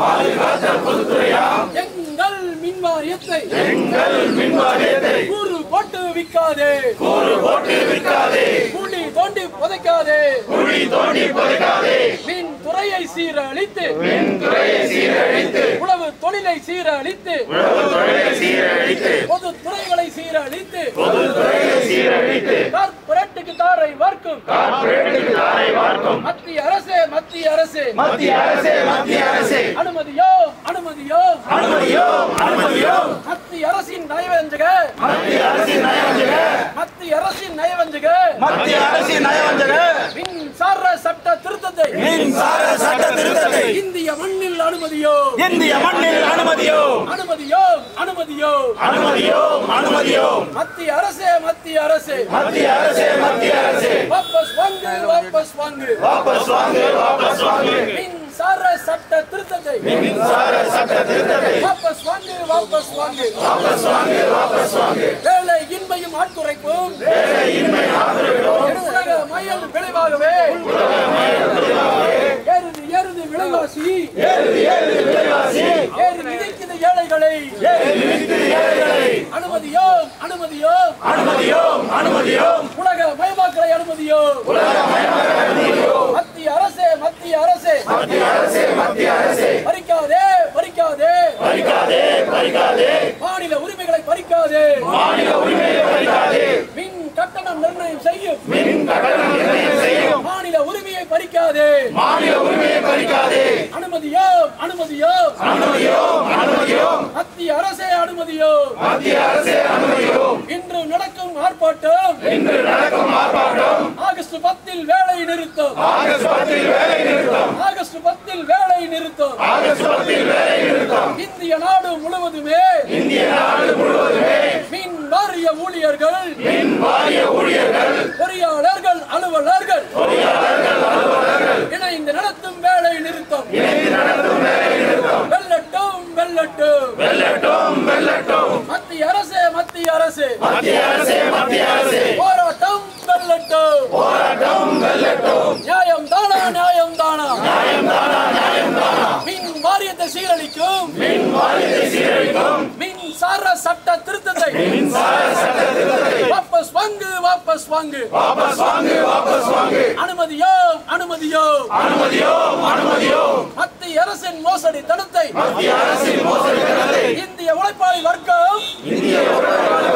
எங்கள் மின் வாரியத்தை எங்கள் மின் வாரியத்தை கூறு போட்டு விற்காதே கூறு போட்டு விற்காதே குழி தோண்டி புதைக்காதே குழி தோண்டி புதைக்காதே மின் துறையை சீரழித்து மின் துறையை சீரழித்து உழவு தொழிலை சீரழித்து உழவு தொழிலை சீரழித்து பொது துறைகளை சீரழித்து பொது துறையை சீரழித்து கார்ப்பரேட்டுக்கு தாரை வார்க்கும் கார்ப்பரேட்டுக்கு தாரை பார்க்கும் மத்திய அரசே மத்திய அரசே மத்திய அரசே மத்திய அரசே அனுமதியோ அனுமதியோ அனுமதியோ அனுமதியோ மத்திய அரசின் நயவஞ்சக மத்திய அரசின் நயவஞ்சக மத்திய அரசின் நயவஞ்சக மத்திய அரசின் நயவஞ்சக மின்சார சட்ட திருத்தத்தை மின்சார சட்ட திருத்தத்தை இந்திய மண்ணில் அனுமதியோ இந்திய மண்ணில் அனுமதியோ அனுமதியோ அனுமதியோ அனுமதியோ அனுமதியோ மத்திய அரசே மத்திய அரசே மத்திய அரசே மத்திய அரசே வாபஸ் வாங்கு வாபஸ் வாங்கு வாபஸ் வாங்கு வாபஸ் வாங்கு மின்சார சட்ட திருத்தத்தை மின்சார சட்ட திருத்தத்தை வாபஸ் வாங்கு வாபஸ் வாங்கு வாபஸ் வாங்கு வாபஸ் வாங்கு வேலை இன்மையும் ஆட்குறைப்பும் உலக மயல் விளைவாகவே ஏறுது ஏறுது விலைவாசி ஏறி மிதிக்குது ஏழைகளை அனுமதியோ அனுமதியோ அனுமதியோ அனுமதியோ உலக மயமாக்கலை அனுமதியோ மத்திய அரசே மத்திய அரசே மத்திய அரசே மத்திய அரசே பறிக்காதே பறிக்காதே பறிக்காதே பறிக்காதே மாநில உரிமைகளை பறிக்காதே மாநில உரிமையை பறிக்காதே மின் கட்டணம் நிர்ணயம் செய்யும் மின் கட்டணம் நிர்ணயம் செய்யும் மாநில உரிமையை பறிக்காதே மாநில உரிமையை பறிக்காதே அனுமதியோ அனுமதியோ அனுமதியோ அனுமதியோ மத்திய அரசே அனுமதியோ மத்திய அரசே அனுமதியோ இன்று நடக்கும் ஆர்ப்பாட்டம் இன்று நடக்கும் ஆர்ப்பாட்டம் ஆகஸ்ட் பத்தில் வேலை நிறுத்தம் ஆகஸ்ட் பத்தில் வேலை நிறுத்தம் ஆகஸ்ட் பத்தில் வேலை நிறுத்தம் ஆகஸ்ட் பத்தில் வேலை நிறுத்தம் இந்திய நாடு முழுவதுமே இந்திய நாடு முழுவதுமே மின் வாரிய ஊழியர்கள் மின் வாரிய ஊழியர்கள் பொறியாளர்கள் அலுவலர்கள் பொறியாளர்கள் அலுவலர்கள் இணைந்து நடத்தும் வேலை நிறுத்தம் இணைந்து நடத்தும் வேலை நிறுத்தம் வெல்லட்டும் வெல்லட்டும் வெல்லட்டும் வெல்லட்டும் மத்திய அரசே மத்திய அரசே மத்திய அரசே மத்திய அரசே போராட்டம் வெல்லட்டும் போராட்டம் வெல்லட்டும் நியாயம் தானா நியாயம் தானா நியாயம் தானா நியாயம் தானா மின் வாரியத்தை சீரழிக்கும் மின் வாரியத்தை சீரழிக்கும் மின்சார சட்ட திருத்தத்தை மின்சார சட்ட திருத்தத்தை வாபஸ் வாங்கு வாபஸ் வாங்கு வாபஸ் வாங்கு வாபஸ் வாங்கு அனுமதியோ அனுமதியோ அனுமதியோ அனுமதியோ மத்திய அரசின் மோசடி தடுத்தை மத்திய அரசின் மோசடி திட்டத்தை இந்திய உழைப்பாளி வர்க்கம் இந்திய உறவுகள்